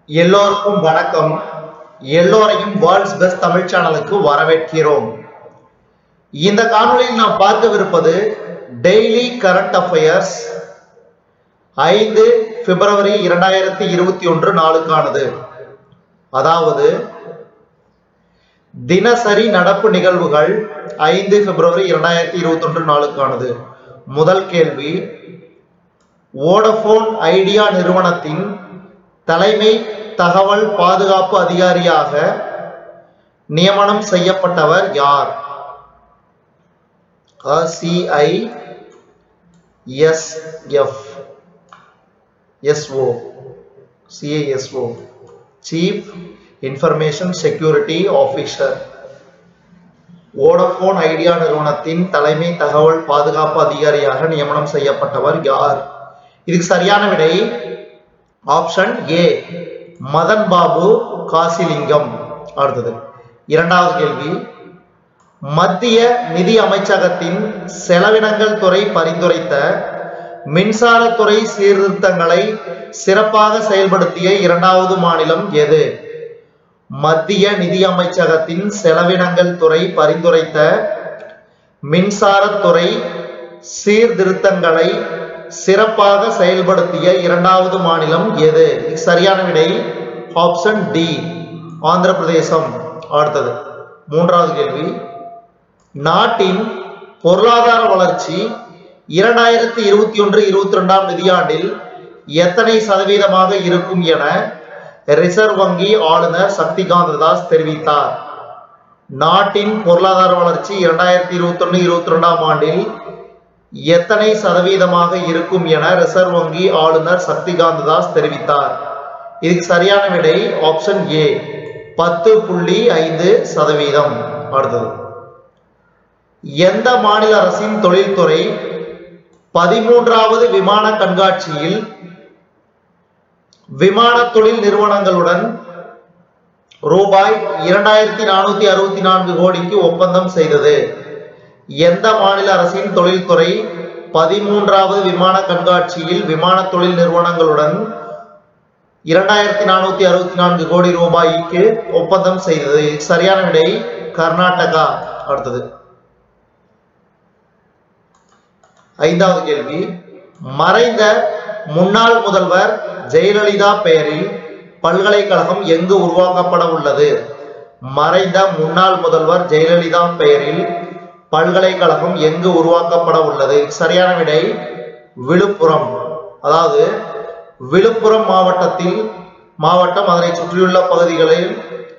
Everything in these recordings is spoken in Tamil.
எல்லோருக்கும் வணக்கம் எல்லோரையும் வேர்ல்ட்ஸ் பெஸ்ட் தமிழ் சேனலுக்கு வரவேற்கிறோம் இந்த காணொளியில் நாம் பார்க்கவிருப்பது டெய்லி கரண்ட் அஃபயர்ஸ் ஐந்து பிப்ரவரி இரண்டாயிரத்தி இருபத்தி ஒன்று நாளுக்கானது அதாவது தினசரி நடப்பு நிகழ்வுகள் ஐந்து பிப்ரவரி இரண்டாயிரத்தி இருபத்தி ஒன்று நாளுக்கானது முதல் கேள்வி வோடபோன் ஐடியா நிறுவனத்தின் தலைமை தகவல் பாதுகாப்பு அதிகாரியாக நியமனம் செய்யப்பட்டவர் யார் CI SF SO CISO chief information security officer Vodafone Idea நிறுவனத்தின் தலைமை தகவல் பாதுகாப்பு அதிகாரியாக நியமனம் செய்யப்பட்டவர் யார் இதுக்கு சரியான விடை ஆப்ஷன் ஏ மதன் பாபு காசிலிங்கம் அடுத்தது இரண்டாவது கேள்வி மத்திய நிதி அமைச்சகத்தின் செலவினங்கள் துறை பரிந்துரைத்த மின்சாரத்துறை சீர்திருத்தங்களை சிறப்பாக செயல்படுத்திய இரண்டாவது மாநிலம் எது மத்திய நிதி அமைச்சகத்தின் செலவினங்கள் துறை பரிந்துரைத்த மின்சாரத்துறை சீர்திருத்தங்களை சிறப்பாக செயல்படுத்திய இரண்டாவது மாநிலம் எது சரியான விடை ஆப்ஷன் டி ஆந்திர பிரதேசம் அடுத்தது மூன்றாவது கேள்வி நாட்டின் பொருளாதார வளர்ச்சி இரண்டாயிரத்தி இருபத்தி ஒன்று இருபத்தி ரெண்டாம் நிதியாண்டில் எத்தனை சதவீதமாக இருக்கும் என ரிசர்வ் வங்கி ஆளுநர் சக்திகாந்த தாஸ் தெரிவித்தார் நாட்டின் பொருளாதார வளர்ச்சி இரண்டாயிரத்தி இருபத்தி ஒன்று இருபத்தி ரெண்டாம் ஆண்டில் எத்தனை சதவீதமாக இருக்கும் என ரிசர்வ் வங்கி ஆளுநர் சக்திகாந்த தாஸ் தெரிவித்தார் இதுக்கு சரியான விடை ஆப்ஷன் ஏ பத்து புள்ளி ஐந்து சதவீதம் அடுத்தது எந்த மாநில அரசின் தொழில்துறை பதிமூன்றாவது விமான கண்காட்சியில் விமான தொழில் நிறுவனங்களுடன் ரூபாய் இரண்டாயிரத்தி நானூத்தி அறுபத்தி நான்கு கோடிக்கு ஒப்பந்தம் செய்தது எந்த மாநில அரசின் தொழில்துறை பதிமூன்றாவது விமான கண்காட்சியில் விமான தொழில் நிறுவனங்களுடன் இரண்டாயிரத்தி நானூத்தி அறுபத்தி நான்கு கோடி ரூபாய்க்கு ஒப்பந்தம் செய்தது சரியான விடை கர்நாடகா அடுத்தது ஐந்தாவது கேள்வி மறைந்த முன்னாள் முதல்வர் ஜெயலலிதா பெயரில் பல்கலைக்கழகம் எங்கு உருவாக்கப்பட உள்ளது மறைந்த முன்னாள் முதல்வர் ஜெயலலிதா பெயரில் பல்கலைக்கழகம் எங்கு உருவாக்கப்பட உள்ளது சரியான விடை விழுப்புரம் அதாவது விழுப்புரம் மாவட்டத்தில் மாவட்டம் அதனை சுற்றியுள்ள பகுதிகளில்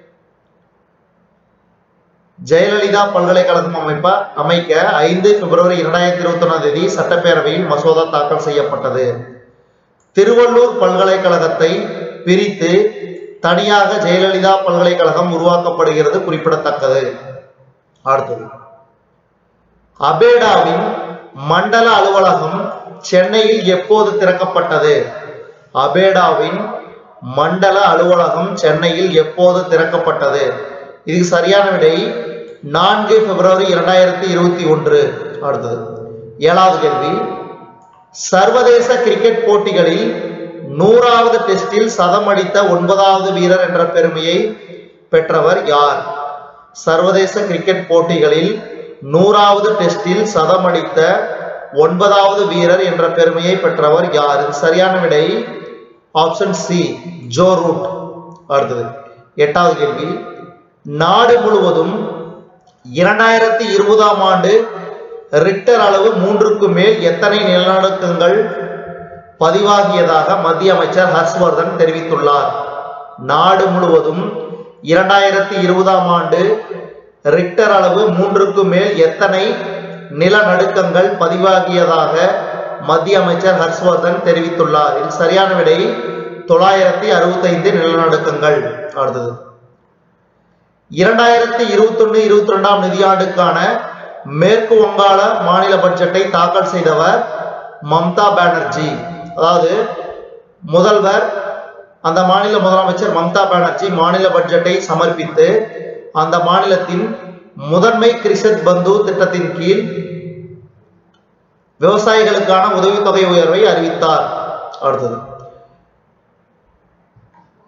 ஜெயலலிதா பல்கலைக்கழகம் அமைப்ப அமைக்க ஐந்து பிப்ரவரி இரண்டாயிரத்தி இருபத்தி ஒன்னாம் தேதி சட்டப்பேரவையில் மசோதா தாக்கல் செய்யப்பட்டது திருவள்ளூர் பல்கலைக்கழகத்தை பிரித்து தனியாக ஜெயலலிதா பல்கலைக்கழகம் உருவாக்கப்படுகிறது குறிப்பிடத்தக்கது அடுத்தது அபேடாவின் மண்டல அலுவலகம் சென்னையில் எப்போது திறக்கப்பட்டது அபேடாவின் மண்டல அலுவலகம் சென்னையில் எப்போது திறக்கப்பட்டது இதுக்கு சரியான விடை நான்கு பிப்ரவரி இரண்டாயிரத்தி இருபத்தி ஒன்று அடுத்தது ஏழாவது கேள்வி சர்வதேச கிரிக்கெட் போட்டிகளில் நூறாவது டெஸ்டில் சதம் அடித்த ஒன்பதாவது வீரர் என்ற பெருமையை பெற்றவர் யார் சர்வதேச கிரிக்கெட் போட்டிகளில் நூறாவது டெஸ்டில் சதம் அடித்த ஒன்பதாவது வீரர் என்ற பெருமையை பெற்றவர் யார் சரியான விடை ஆப்ஷன் சி ஜோ ரூட் அடுத்தது எட்டாவது கேள்வி நாடு முழுவதும் இரண்டாயிரத்தி இருபதாம் ஆண்டு ரிக்டர் அளவு மூன்றுக்கு மேல் எத்தனை நிலநடுக்கங்கள் பதிவாகியதாக மத்திய அமைச்சர் ஹர்ஷ்வர்தன் தெரிவித்துள்ளார் நாடு முழுவதும் இரண்டாயிரத்தி இருபதாம் ஆண்டு ரிக்டர் அளவு மூன்றுக்கு மேல் எத்தனை நிலநடுக்கங்கள் பதிவாகியதாக மத்திய அமைச்சர் ஹர்ஷ்வர்தன் தெரிவித்துள்ளார் இது சரியான விடை தொள்ளாயிரத்தி அறுபத்தைந்து நிலநடுக்கங்கள் அடுத்தது இரண்டாயிரத்தி இருபத்தி ஒன்று இருபத்தி ரெண்டாம் நிதியாண்டுக்கான மேற்கு வங்காள மாநில பட்ஜெட்டை தாக்கல் செய்தவர் மம்தா பானர்ஜி அதாவது முதல்வர் அந்த மாநில முதலமைச்சர் மம்தா பானர்ஜி மாநில பட்ஜெட்டை சமர்ப்பித்து அந்த மாநிலத்தின் முதன்மை கிரிஷத் பந்து திட்டத்தின் கீழ் விவசாயிகளுக்கான உதவித்தொகை உயர்வை அறிவித்தார் அடுத்தது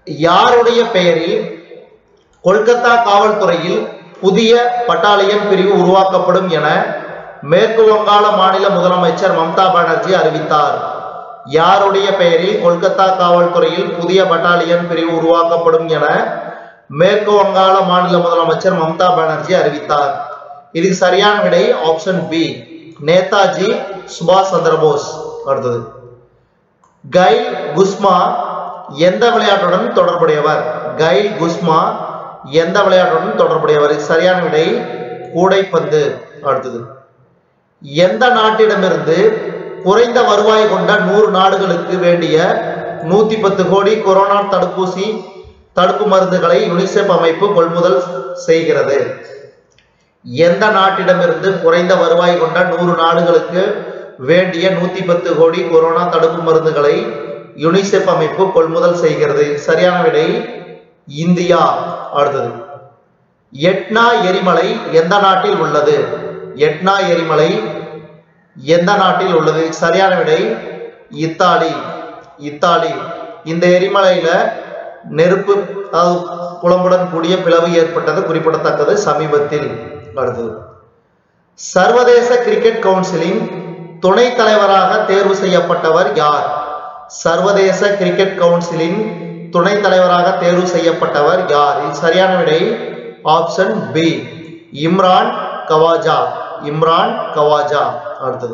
யாருடைய பெயரில் கொல்கத்தா காவல்துறையில் புதிய பட்டாலியன் பிரிவு உருவாக்கப்படும் என மேற்கு வங்காள மாநில முதலமைச்சர் மம்தா பானர்ஜி அறிவித்தார் யாருடைய பெயரில் கொல்கத்தா காவல்துறையில் புதிய பட்டாலியன் பிரிவு உருவாக்கப்படும் என மேற்கு வங்காள மாநில முதலமைச்சர் மம்தா பானர்ஜி அறிவித்தார் இதுக்கு சரியான விடை ஆப்ஷன் பி நேதாஜி சுபாஷ் சந்திரபோஸ் அடுத்தது கைல் குஸ்மா எந்த விளையாட்டுடன் தொடர்புடையவர் கைல் குஸ்மா எந்த விளையாட்டுடன் தொடர்புடையவர் இது சரியான விடை கூடைப்பந்து அடுத்தது எந்த நாட்டிடமிருந்து குறைந்த வருவாய் கொண்ட நூறு நாடுகளுக்கு வேண்டிய நூத்தி பத்து கோடி கொரோனா தடுப்பூசி தடுப்பு மருந்துகளை யுனிசெஃப் அமைப்பு கொள்முதல் செய்கிறது எந்த நாட்டிடமிருந்து குறைந்த வருவாய் கொண்ட நூறு நாடுகளுக்கு வேண்டிய நூத்தி பத்து கோடி கொரோனா தடுப்பு மருந்துகளை யுனிசெஃப் அமைப்பு கொள்முதல் செய்கிறது சரியான விடை இந்தியா அடுத்தது எட்னா எரிமலை எந்த நாட்டில் உள்ளது எட்னா எரிமலை எந்த நாட்டில் உள்ளது சரியான விடை இத்தாலி இத்தாலி இந்த எரிமலையில நெருப்பு அதாவது குழம்புடன் கூடிய பிளவு ஏற்பட்டது குறிப்பிடத்தக்கது சமீபத்தில் அடுத்தது சர்வதேச கிரிக்கெட் கவுன்சிலின் துணைத் தலைவராக தேர்வு செய்யப்பட்டவர் யார் சர்வதேச கிரிக்கெட் கவுன்சிலின் துணைத் தலைவராக தேர்வு செய்யப்பட்டவர் யார் இது சரியான விடை ஆப்ஷன் பி இம்ரான் கவாஜா இம்ரான் கவாஜா அடுத்தது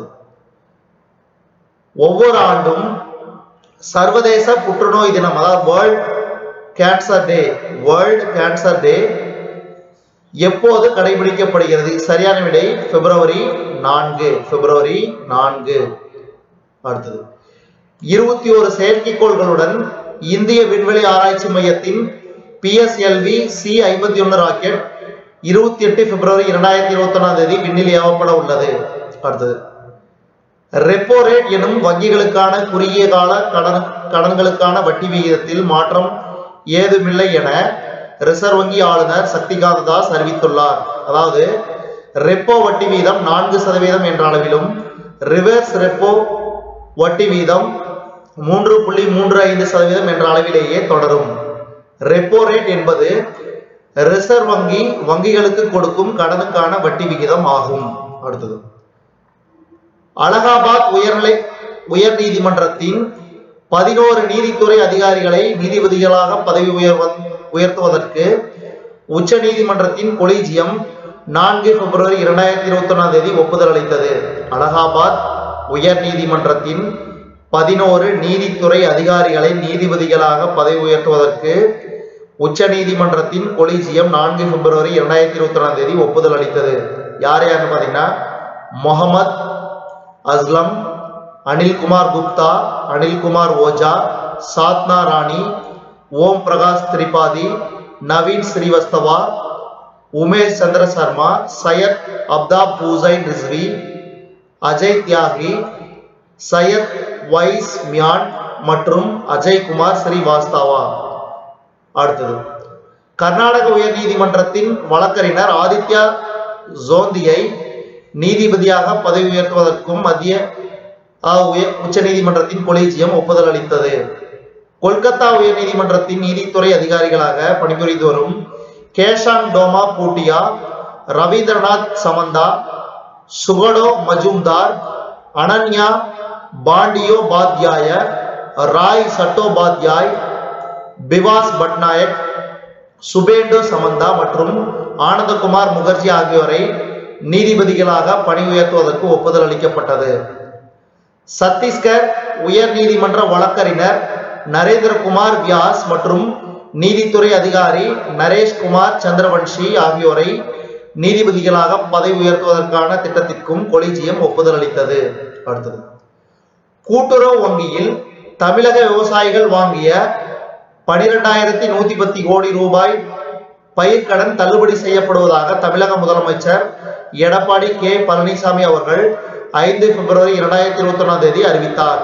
ஒவ்வொரு ஆண்டும் சர்வதேச புற்றுநோய் தினம் அதாவது world cancer day world cancer day எப்போது கடைபிடிக்கப்படுகிறது சரியான விடை பிப்ரவரி நான்கு பிப்ரவரி நான்கு அடுத்தது இருபத்தி ஒரு செயற்கைக்கோள்களுடன் இந்திய விண்வெளி ஆராய்ச்சி மையத்தின் பிஎஸ்எல்வி சி ஐம்பத்தி ஒன்று ராக்கெட் இருபத்தி எட்டு பிப்ரவரி இரண்டாயிரத்தி இருபத்தி ஒன்னாம் தேதி விண்ணில் ஏவப்பட உள்ளது அடுத்தது ரெப்போ ரேட் எனும் வங்கிகளுக்கான குறுகிய கால கடன் கடன்களுக்கான வட்டி விகிதத்தில் மாற்றம் ஏதுமில்லை என ரிசர்வ் வங்கி ஆளுநர் சக்திகாந்த தாஸ் அறிவித்துள்ளார் அதாவது ரெப்போ வட்டி வீதம் நான்கு சதவீதம் என்ற அளவிலும் ரிவர்ஸ் ரெப்போ வட்டி வீதம் மூன்று புள்ளி மூன்று ஐந்து சதவீதம் என்ற அளவிலேயே தொடரும் ரெப்போ ரேட் என்பது ரிசர்வ் வங்கி வங்கிகளுக்கு கொடுக்கும் கடனுக்கான வட்டி விகிதம் ஆகும் அடுத்தது அலகாபாத் உயர்நிலை உயர் நீதிமன்றத்தின் பதினோரு நீதித்துறை அதிகாரிகளை நீதிபதிகளாக பதவி உயர்வ உயர்த்துவதற்கு உச்ச நீதிமன்றத்தின் கொலீஜியம் நான்கு பிப்ரவரி இரண்டாயிரத்தி இருபத்தி ஒன்னாம் தேதி ஒப்புதல் அளித்தது அலகாபாத் உயர் நீதிமன்றத்தின் பதினோரு நீதித்துறை அதிகாரிகளை நீதிபதிகளாக பதவி உயர்த்துவதற்கு உச்ச நீதிமன்றத்தின் கொலீஜியம் நான்கு பிப்ரவரி இரண்டாயிரத்தி இருபத்தி ஒன்றாம் தேதி ஒப்புதல் அளித்தது யார் யாருன்னு பார்த்தீங்கன்னா முகமது அஸ்லம் அனில்குமார் குப்தா அனில்குமார் ஓஜா சாத்னா ராணி ஓம் பிரகாஷ் திரிபாதி நவீன் ஸ்ரீவஸ்தவா உமேஷ் சந்திர சர்மா சையத் அப்தாப் பூசைன் ரிஸ்வி அஜய் தியாகி சையத் வைஸ் மியான் மற்றும் அஜய் குமார் ஸ்ரீவாஸ்தவா அடுத்தது கர்நாடக உயர் நீதிமன்றத்தின் வழக்கறிஞர் ஆதித்யா ஜோந்தியை நீதிபதியாக பதவி உயர்த்துவதற்கும் மத்திய அஹ், உயர் உச்ச நீதிமன்றத்தின் கொலீஜியம் ஒப்புதல் அளித்தது கொல்கத்தா உயர் நீதிமன்றத்தின் நீதித்துறை அதிகாரிகளாக பணிபுரிந்து வரும் கேஷான் டோமா பூட்டியா ரவீந்திரநாத் சமந்தா சுகடோ மஜும்தார் அனன்யா பாண்டியோ பாத்யாய ராய் சட்டோபாத்யாய் பிவாஸ் பட்நாயக் சுபேண்டு சமந்தா மற்றும் ஆனந்தகுமார் முகர்ஜி ஆகியோரை நீதிபதிகளாக பணி உயர்த்துவதற்கு ஒப்புதல் அளிக்கப்பட்டது சத்தீஸ்கர் உயர் நீதிமன்ற வழக்கறிஞர் நரேந்திரகுமார் வியாஸ் மற்றும் நீதித்துறை அதிகாரி நரேஷ் குமார் சந்திரவன்ஷி ஆகியோரை நீதிபதிகளாக பதவி உயர்த்துவதற்கான திட்டத்திற்கும் கொலிஜியம் ஒப்புதல் அளித்தது அடுத்தது கூட்டுறவு வங்கியில் தமிழக விவசாயிகள் வாங்கிய பனிரெண்டாயிரத்தி நூத்தி பத்து கோடி ரூபாய் பயிர்க்கடன் தள்ளுபடி செய்யப்படுவதாக தமிழக முதலமைச்சர் எடப்பாடி கே பழனிசாமி அவர்கள் ஐந்து பிப்ரவரி இரண்டாயிரத்தி இருபத்தி ஒன்னாம் தேதி அறிவித்தார்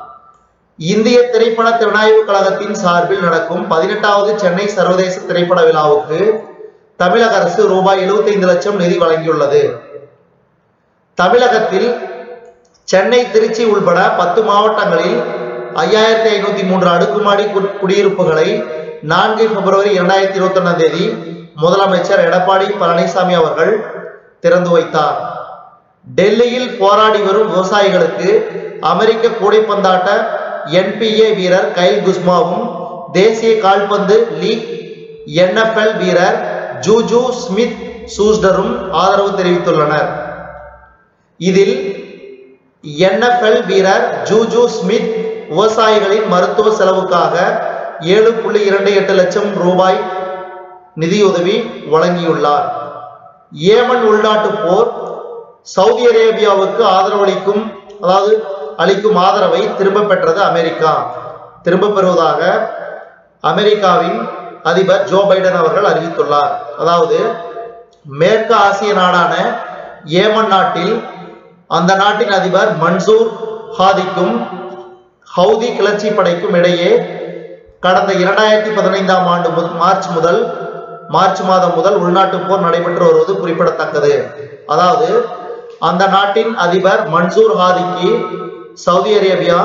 இந்திய திரைப்பட திறனாய்வு கழகத்தின் சார்பில் நடக்கும் பதினெட்டாவது சென்னை சர்வதேச திரைப்பட விழாவுக்கு தமிழக அரசு ரூபாய் 75 லட்சம் நிதி வழங்கியுள்ளது தமிழகத்தில் சென்னை திருச்சி உள்பட பத்து மாவட்டங்களில் ஐயாயிரத்தி ஐநூத்தி மூன்று அடுக்குமாடி கு- குடியிருப்புகளை நான்கு பிப்ரவரி இரண்டாயிரத்தி இருபத்தி ஒன்னாம் தேதி முதலமைச்சர் எடப்பாடி பழனிசாமி அவர்கள் திறந்து வைத்தார் டெல்லியில் போராடி வரும் விவசாயிகளுக்கு அமெரிக்க கூடைப்பந்தாட்ட என்பிஏ வீரர் கைல் குஸ்மாவும் தேசிய கால்பந்து லீக் என்எஃப்எல் வீரர் ஜூஜு ஸ்மித் சூஸ்டரும் ஆதரவு தெரிவித்துள்ளனர் இதில் என்எஃப்எல் வீரர் ஜூஜு ஸ்மித் விவசாயிகளின் மருத்துவ செலவுக்காக ஏழு புள்ளி இரண்டு எட்டு லட்சம் ரூபாய் நிதியுதவி வழங்கியுள்ளார் ஏமன் உள்நாட்டு போர் சவுதி அரேபியாவுக்கு ஆதரவளிக்கும் அதாவது அளிக்கும் ஆதரவை திரும்ப பெற்றது அமெரிக்கா திரும்ப பெறுவதாக அமெரிக்காவின் அதிபர் ஜோ பைடன் அவர்கள் அறிவித்துள்ளார் அதாவது மேற்கு ஆசிய நாடான ஏமன் நாட்டில் அந்த நாட்டின் அதிபர் மன்சூர் ஹாதிக்கும் ஹவுதி கிளர்ச்சி படைக்கும் இடையே கடந்த இரண்டாயிரத்தி பதினைந்தாம் ஆண்டு மு- மார்ச் முதல் மார்ச் மாதம் முதல் உள்நாட்டு போர் நடைபெற்று வருவது குறிப்பிடத்தக்கது அதாவது அந்த நாட்டின் அதிபர் மன்சூர் ஹாதிக்கு சவுதி அரேபியா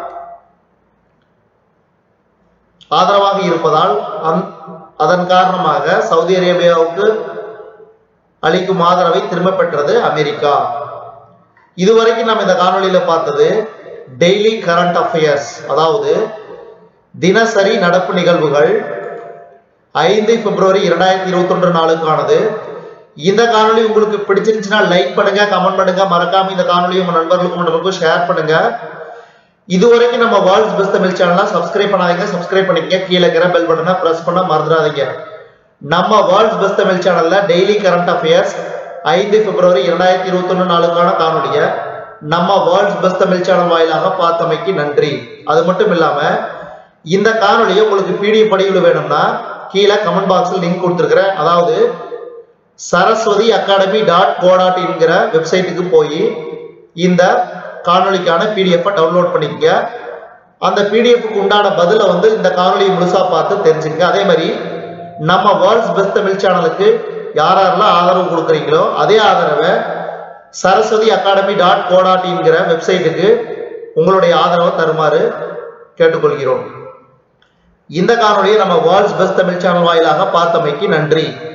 ஆதரவாக இருப்பதால் அந்- அதன் காரணமாக சவுதி அரேபியாவுக்கு அளிக்கும் ஆதரவை திரும்ப பெற்றது அமெரிக்கா இதுவரைக்கும் நம்ம இந்த காணொளியில பார்த்தது டெய்லி கரண்ட் அஃபேர்ஸ் அதாவது தினசரி நடப்பு நிகழ்வுகள் ஐந்து பிப்ரவரி இரண்டாயிரத்தி இருபத்தி ஒன்று நாளுக்கானது இந்த காணொளி உங்களுக்கு பிடிச்சிருந்துச்சுன்னா லைக் பண்ணுங்க கமெண்ட் பண்ணுங்க மறக்காம இந்த காணொளி உங்க நண்பர்களுக்கும் நண்பர்களுக்கும் ஷேர் பண்ணுங்க இதுவரைக்கும் நம்ம வேர்ல்ட்ஸ் பெஸ்ட் தமிழ் சேனலை சப்ஸ்கிரைப் பண்ணாதீங்க சப்ஸ்கிரைப் பண்ணிக்கங்க கீழே இருக்கிற பெல் பட்டனை பிரஸ் பண்ண மறந்துடாதீங்க நம்ம வேர்ல்ட்ஸ் பெஸ்ட் தமிழ் சேனல்ல டெய்லி கரண்ட் அஃபேர்ஸ் ஐந்து பிப்ரவரி இரண்டாயிரத்தி இருபத்தி ஒன்று நாளுக்கான காணொலிய நம்ம வேர்ல்ட்ஸ் பெஸ்ட் தமிழ் சேனல் வாயிலாக பார்த்தமைக்கு நன்றி அது மட்டும் இல்லாம இந்த காணொலியை உங்களுக்கு பிடிஎஃப் படிவில் வேணும்னா கீழே கமெண்ட் பாக்ஸில் லிங்க் கொடுத்துருக்கிறேன் அதாவது Saraswathi academy dot co dot இன்கிற வெப்சைட்டுக்கு போய் இந்த காணொளிக்கான பிடிஎஃப் டவுன்லோட் பண்ணிக்கங்க அந்த பிடிஎஃப்க்கு உண்டான பதிலை வந்து இந்த காணொளியை முழுசா பார்த்து தெரிஞ்சுக்கங்க அதே மாதிரி நம்ம வேர்ல்ட்ஸ் பெஸ்ட் தமிழ் சேனலுக்கு யார் யாரெல்லாம் ஆதரவு கொடுக்குறீங்களோ அதே ஆதரவை Saraswathi academy dot co dot இன்கிற வெப்சைட்டுக்கு உங்களுடைய ஆதரவை தருமாறு கேட்டுக்கொள்கிறோம் இந்த காணொளியை நம்ம வேர்ல்ட்ஸ் பெஸ்ட் தமிழ் சேனல் வாயிலாக பார்த்தமைக்கு நன்றி